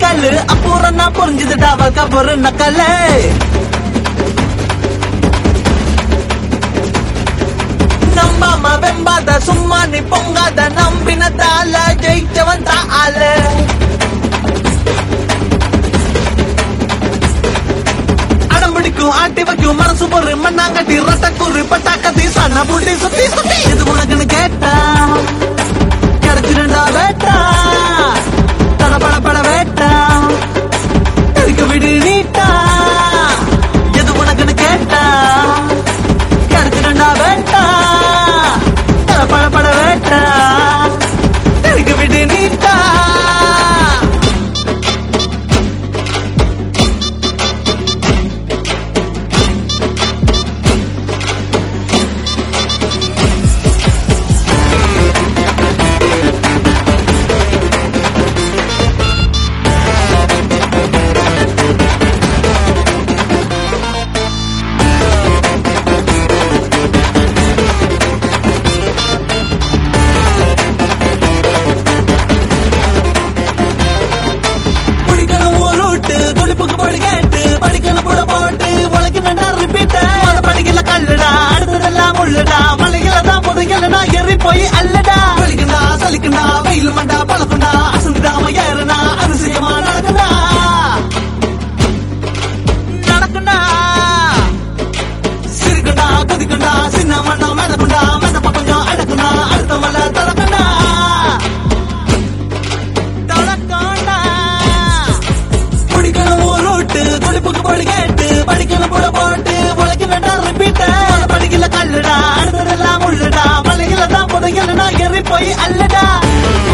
கேளு அப்புறம் நான் புரிஞ்சுதுடா வாழ்க்கை ஒரு நக்கலே நம்பாம வெம்பாத சும்மா நீ பொங்காத நம்பினதால ஜெயிச்சவன் தான் ஆளு அடம் பிடிக்கும் ஆட்டி வைக்கும் மனசு பொறு மண்ணாங்கட்டி ரத்தக்கூறு பட்டாக்கத்தி சன்ன புள்ளி சுத்தி சுத்தி இது உனக்குன்னு கேட்டா கிடைச்சிருந்தா வேட்டா தட பட பட வேட்டா தெரிக்க விடு நீட்டா எது உனக்குன்னு கேட்டா கிடைச்சிருந்தா வேட்டா தட பட பட வேட்டா தெரிக்க விடு நீட்டா குடிக்கணும் ஒரு ரூட்டு துடிப்புக்கு போடு கேட்டு படிக்கணும் புட போட்டு உலக்கு நண்டா ரிப்பீட் படிக்கல கல்லுடா அடுத்ததெல்லாம் முள்ளுடா மலைகள தான் முதுகலடா எறி போய் அல்லடா வலிக்கண்டா சலிக்கண்டா வெயில் மண்டா பழக்கண்டா அசந்துடாம ஏறுனா அதிசயமா நடக்கண்டா நடக்கண்டா சிரிக்கண்டா குதிக்கண்டா சின்ன மண்ணா மிதக்கண்டா மிதப்ப கொஞ்சம் அடக்கண்டா அடுத்த மலை தடக்கண்டா தடக்கண்டா குடிக்கணும் ஒரு ரூட்டு துடிப்புக்கு போடு கேட்டு படிக்கணும் போட போட்டு உழைக்க வேண்டாம் ரிப்பீட்ட படிக்கல கல்லுடா அடுத்ததெல்லாம் முள்ளுடா மலையில தான் புதையலடா எறி போய் அல்லடா